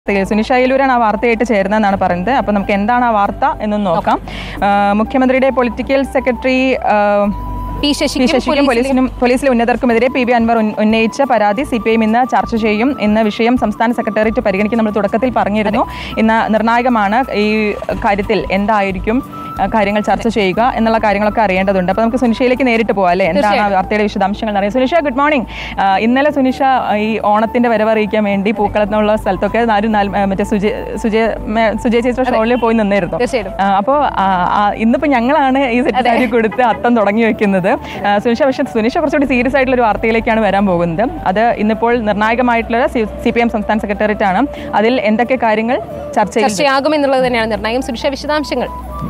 വാർത്തയിൽ സുനിഷ അയിലൂരാണ് ആ വാർത്തയായിട്ട് ചേരുന്നതെന്നാണ് പറയുന്നത് അപ്പോൾ നമുക്ക് എന്താണ് ആ വാർത്ത എന്ന് നോക്കാം ആ, മുഖ്യമന്ത്രിയുടെ പൊളിറ്റിക്കൽ സെക്രട്ടറി ആ, പി പി ശശിക്കും ശശിക്കും പോലീസിനും പോലീസിലെ ഉന്നതർക്കുമെതിരെ പി ബി അൻവർ ഉന്ന- ഉന്നയിച്ച പരാതി സി പി ഐ ഇന്ന് ചർച്ച ചെയ്യും ഇന്ന് വിഷയം സംസ്ഥാന സെക്രട്ടേറിയറ്റ് പരിഗണിക്കും നമ്മൾ തുടക്കത്തിൽ പറഞ്ഞിരുന്നു ഇന്ന് നിർണായകമാണ് ഈ കാര്യത്തിൽ എന്തായിരിക്കും ആ, കാര്യങ്ങൾ ചർച്ച ചെയ്യുക എന്നുള്ള കാര്യങ്ങളൊക്കെ അറിയേണ്ടതുണ്ട് അപ്പോൾ നമുക്ക് സുനിഷയിലേക്ക് നേരിട്ട് പോകാം അല്ലേ എന്താണ് ആ വാർത്തയുടെ വിശദാംശങ്ങൾ അറിയാം സുനിഷ ഗുഡ് മോർണിംഗ് ആ, ഇന്നലെ സുനിഷ ആ, ഈ ഓണത്തിന്റെ വരവ് അറിയിക്കാൻ വേണ്ടി പൂക്കളത്തിനുള്ള സ്ഥലത്തൊക്കെ നാല് നാല് ആ, മറ്റേ സുജയ സുജയ മേ- സുജയ ചേച്ചിയുടെ ഷോളിൽ പോയി നിന്നായിരുന്നു തീർച്ചയായിട്ടും അപ്പോൾ ഇന്നിപ്പോൾ ഞങ്ങളാണ് ഈ സെറ്റ് സാരി കൊടുത്ത് അത്തം തുടങ്ങി വെക്കുന്നത് ആ, സുനിഷ പക്ഷേ സുനിഷ കുറച്ചുകൂടി സീരിയസ് ആയിട്ടുള്ള ഒരു വാർത്തയിലേക്കാണ് വരാൻ പോകുന്നത് അത് ഇന്നിപ്പോൾ നിർണായകമായിട്ടുള്ള സി പി എം സംസ്ഥാന സെക്രട്ടേറിയറ്റ് ആണ് അതിൽ എന്തൊക്കെ കാര്യങ്ങൾ ചർച്ച ചെയ്യും ചർച്ചയാകുമെന്നുള്ളത് തന്നെയാണ് നിർണായകം സുരക്ഷ വിശദാംശങ്ങൾ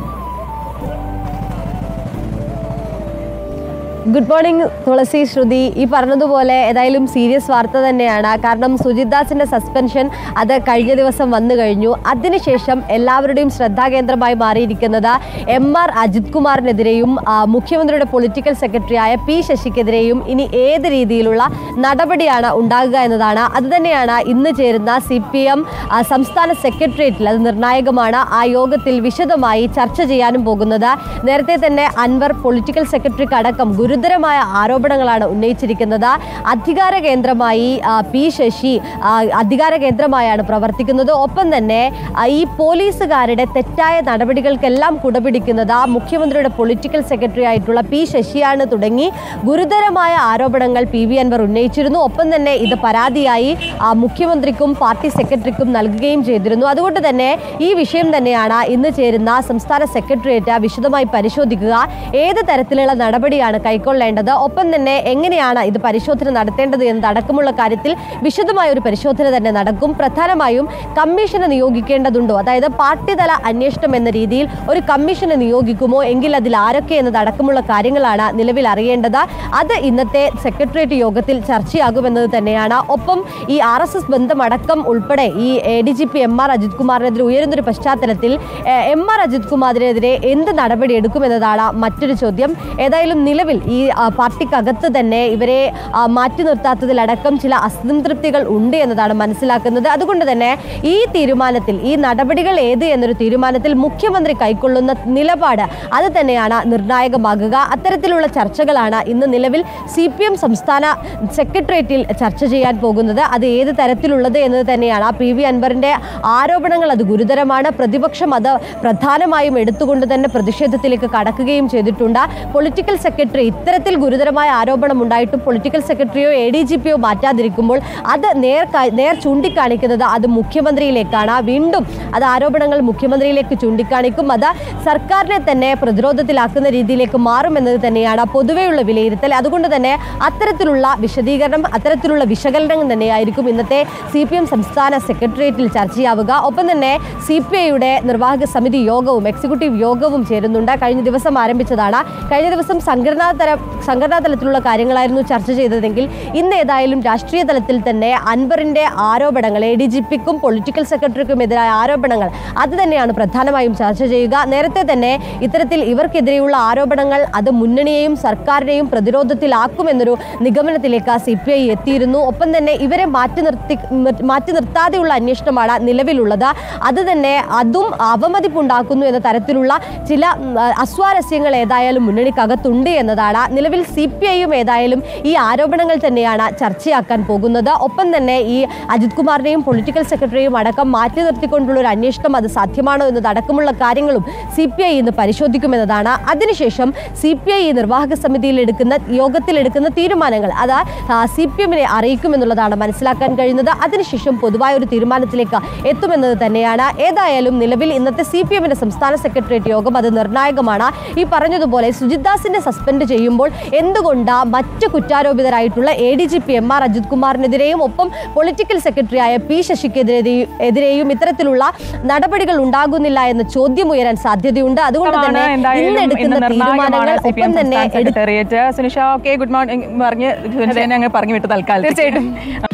ഗുഡ് മോർണിംഗ് തുളസി ശ്രുതി ഈ പറഞ്ഞതുപോലെ ഏതായാലും സീരിയസ് വാർത്ത തന്നെയാണ് കാരണം സുജിത് ദാസിന്റെ സസ്പെൻഷൻ അത് കഴിഞ്ഞ ദിവസം വന്നു കഴിഞ്ഞു അതിനുശേഷം എല്ലാവരുടെയും ശ്രദ്ധാകേന്ദ്രമായി മാറിയിരിക്കുന്നത് എം ആർ അജിത് കുമാറിനെതിരെയും ആ, മുഖ്യമന്ത്രിയുടെ പൊളിറ്റിക്കൽ സെക്രട്ടറിയായ പി ശശിക്കെതിരെയും ഇനി ഏത് രീതിയിലുള്ള നടപടിയാണ് ഉണ്ടാകുക എന്നതാണ് അതുതന്നെയാണ് ഇന്ന് ചേരുന്ന സി പി എം സംസ്ഥാന സെക്രട്ടേറിയറ്റിൽ അത് നിർണായകമാണ് ആ യോഗത്തിൽ വിശദമായി ചർച്ച ചെയ്യാനും പോകുന്നത് നേരത്തെ തന്നെ അൻവർ പൊളിറ്റിക്കൽ സെക്രട്ടറിക്ക് അടക്കം ഗുരുതരമായ ആരോപണങ്ങളാണ് ഉന്നയിച്ചിരിക്കുന്നത് അധികാര കേന്ദ്രമായി ആ, പി ശശി ആ, അധികാര കേന്ദ്രമായാണ് പ്രവർത്തിക്കുന്നത് ഒപ്പം തന്നെ ആ, ഈ പോലീസുകാരുടെ തെറ്റായ നടപടികൾക്കെല്ലാം കുടപിടിക്കുന്നത് ആ മുഖ്യമന്ത്രിയുടെ പൊളിറ്റിക്കൽ സെക്രട്ടറി ആയിട്ടുള്ള പി ശശിയാണ് തുടങ്ങി ഗുരുതരമായ ആരോപണങ്ങൾ പി വി അൻവർ ഉന്നയിച്ചിരുന്നു ഒപ്പം തന്നെ ഇത് പരാതിയായി ആ, മുഖ്യമന്ത്രിക്കും പാർട്ടി സെക്രട്ടറിക്കും നൽകുകയും ചെയ്തിരുന്നു അതുകൊണ്ട് തന്നെ ഈ വിഷയം തന്നെയാണ് ഇന്ന് ചേരുന്ന സംസ്ഥാന സെക്രട്ടേറിയറ്റ് വിശദമായി പരിശോധിക്കുക ഏത് തരത്തിലുള്ള നടപടിയാണ് കൈക്കൊള്ളേണ്ടത് ഒപ്പം തന്നെ എങ്ങനെയാണ് ഇത് പരിശോധന നടത്തേണ്ടത് എന്നതടക്കമുള്ള കാര്യത്തിൽ വിശദമായ ഒരു പരിശോധന തന്നെ നടക്കും പ്രധാനമായും കമ്മീഷനെ നിയോഗിക്കേണ്ടതുണ്ടോ അതായത് പാർട്ടി തല അന്വേഷണം എന്ന രീതിയിൽ ഒരു കമ്മീഷനെ നിയോഗിക്കുമോ എങ്കിൽ അതിൽ ആരൊക്കെ എന്നതടക്കമുള്ള കാര്യങ്ങളാണ് നിലവിൽ അറിയേണ്ടത് അത് ഇന്നത്തെ സെക്രട്ടേറിയറ്റ് യോഗത്തിൽ ചർച്ചയാകുമെന്നത് തന്നെയാണ് ഒപ്പം ഈ ആർ എസ് എസ് ബന്ധമടക്കം ഉൾപ്പെടെ ഈ A D G P M R Ajith കുമാറിനെതിരെ ഉയരുന്നൊരു പശ്ചാത്തലത്തിൽ എ, എം ആർ അജിത് കുമാറിനെതിരെ എന്ത് നടപടി എടുക്കുമെന്നതാണ് മറ്റൊരു ചോദ്യം ഏതായാലും നിലവിൽ ഈ ആ, പാർട്ടിക്കകത്ത് തന്നെ ഇവരെ ആ, മാറ്റി നിർത്താത്തതിലടക്കം ചില അസംതൃപ്തികൾ ഉണ്ട് എന്നതാണ് മനസ്സിലാക്കുന്നത് അതുകൊണ്ട് തന്നെ ഈ തീരുമാനത്തിൽ ഈ നടപടികൾ ഏത് എന്നൊരു തീരുമാനത്തിൽ മുഖ്യമന്ത്രി കൈക്കൊള്ളുന്ന നിലപാട് അത് തന്നെയാണ് നിർണായകമാകുക അത്തരത്തിലുള്ള ചർച്ചകളാണ് ഇന്ന് നിലവിൽ സി പി എം സംസ്ഥാന സെക്രട്ടേറിയറ്റിൽ ചർച്ച ചെയ്യാൻ പോകുന്നത് അത് ഏത് തരത്തിലുള്ളത് എന്നത് തന്നെയാണ് ആ പി വി അൻവറിന്റെ ആരോപണങ്ങൾ അത് ഗുരുതരമാണ് പ്രതിപക്ഷം അത് പ്രധാനമായും എടുത്തുകൊണ്ട് തന്നെ പ്രതിഷേധത്തിലേക്ക് കടക്കുകയും ചെയ്തിട്ടുണ്ട് പൊളിറ്റിക്കൽ സെക്രട്ടറി ഇത്തരത്തിൽ ഗുരുതരമായ ആരോപണം ഉണ്ടായിട്ടും പൊളിറ്റിക്കൽ സെക്രട്ടറിയോ എ ഡി ജി പിയോ മാറ്റാതിരിക്കുമ്പോൾ അത് നേർ കാ- നേർ ചൂണ്ടിക്കാണിക്കുന്നത് അത് മുഖ്യമന്ത്രിയിലേക്കാണ് വീണ്ടും അത് ആരോപണങ്ങൾ മുഖ്യമന്ത്രിയിലേക്ക് ചൂണ്ടിക്കാണിക്കും അത് സർക്കാരിനെ തന്നെ പ്രതിരോധത്തിലാക്കുന്ന രീതിയിലേക്ക് മാറുമെന്നത് തന്നെയാണ് പൊതുവെയുള്ള വിലയിരുത്തൽ അതുകൊണ്ട് തന്നെ അത്തരത്തിലുള്ള വിശദീകരണം അത്തരത്തിലുള്ള വിശകലനം തന്നെയായിരിക്കും ഇന്നത്തെ സി പി എം സംസ്ഥാന സെക്രട്ടേറിയറ്റിൽ ചർച്ചയാവുക ഒപ്പം തന്നെ സി പി ഐയുടെ നിർവാഹക സമിതി യോഗവും എക്സിക്യൂട്ടീവ് യോഗവും ചേരുന്നുണ്ട് കഴിഞ്ഞ ദിവസം ആരംഭിച്ചതാണ് കഴിഞ്ഞ ദിവസം സംഘടനാ തല സംഘടനാ തലത്തിലുള്ള കാര്യങ്ങളായിരുന്നു ചർച്ച ചെയ്തതെങ്കിൽ ഇന്ന് ഏതായാലും രാഷ്ട്രീയ തലത്തിൽ തന്നെ അൻവറിന്റെ ആരോപണങ്ങൾ എ ഡി ജി പിക്കും പൊളിറ്റിക്കൽ സെക്രട്ടറിക്കും എതിരായ ആരോപണങ്ങൾ അത് തന്നെയാണ് പ്രധാനമായും ചർച്ച ചെയ്യുക നേരത്തെ തന്നെ ഇത്തരത്തിൽ ഇവർക്കെതിരെയുള്ള ആരോപണങ്ങൾ അത് മുന്നണിയെയും സർക്കാരിനെയും പ്രതിരോധത്തിലാക്കുമെന്നൊരു നിഗമനത്തിലേക്ക് സി പി ഐ എത്തിയിരുന്നു ഒപ്പം തന്നെ ഇവരെ മാറ്റി നിർത്തി മാറ്റി നിർത്താതെയുള്ള അന്വേഷണമാണ് നിലവിലുള്ളത് അത് തന്നെ അതും അവമതിപ്പുണ്ടാക്കുന്നു എന്ന തരത്തിലുള്ള ചില ഉം, അസ്വാരസ്യങ്ങൾ ഏതായാലും മുന്നണിക്കകത്തുണ്ട് എന്നതാണ് നിലവിൽ സി പി ഐയും ഏതായാലും ഈ ആരോപണങ്ങൾ തന്നെയാണ് ചർച്ചയാക്കാൻ പോകുന്നത് ഒപ്പം തന്നെ ഈ അജിത് കുമാറിനെയും പൊളിറ്റിക്കൽ സെക്രട്ടറിയും അടക്കം മാറ്റി നിർത്തിക്കൊണ്ടുള്ള ഒരു അന്വേഷണം അത് സാധ്യമാണോ എന്നതടക്കമുള്ള കാര്യങ്ങളും സി പി ഐ ഇന്ന് പരിശോധിക്കുമെന്നതാണ് അതിനുശേഷം സി പി ഐ നിർവാഹക സമിതിയിൽ എടുക്കുന്ന യോഗത്തിൽ എടുക്കുന്ന തീരുമാനങ്ങൾ അത് സി പി എമ്മിനെ അറിയിക്കുമെന്നുള്ളതാണ് മനസ്സിലാക്കാൻ കഴിയുന്നത് അതിനുശേഷം പൊതുവായ ഒരു തീരുമാനത്തിലേക്ക് എത്തുമെന്നത് തന്നെയാണ് ഏതായാലും നിലവിൽ ഇന്നത്തെ സി പി എമ്മിന്റെ സംസ്ഥാന സെക്രട്ടേറിയറ്റ് യോഗം അത് നിർണായകമാണ് ഈ പറഞ്ഞതുപോലെ സുജിത് ദാസിനെ സസ്പെൻഡ് ചെയ്യുമ്പോൾ എന്തുകൊണ്ട് മറ്റ് കുറ്റാരോപിതരായിട്ടുള്ള A D G P M R Ajith കുമാറിനെതിരെയും ഒപ്പം പൊളിറ്റിക്കൽ സെക്രട്ടറിയായ പി ശശിക്കെതിരെ എതിരെയും ഇത്തരത്തിലുള്ള നടപടികൾ ഉണ്ടാകുന്നില്ല എന്ന ചോദ്യം ഉയരാൻ സാധ്യതയുണ്ട് അതുകൊണ്ട് ആണ് തന്നെ എന്തായാലും ഇന്ന് ഇന്ന് എടുക്കുന്ന നിർണായകമാണ് തീരുമാനങ്ങൾ സി പി എം ഒപ്പം തന്നെ സംസ്ഥാന എടു- secretariat Sunisha okay good morning പറഞ്ഞ് സുനിഷനെ അങ്ങ് പറഞ്ഞു വിട്ടു തൽക്കാലം തീർച്ചയായിട്ടും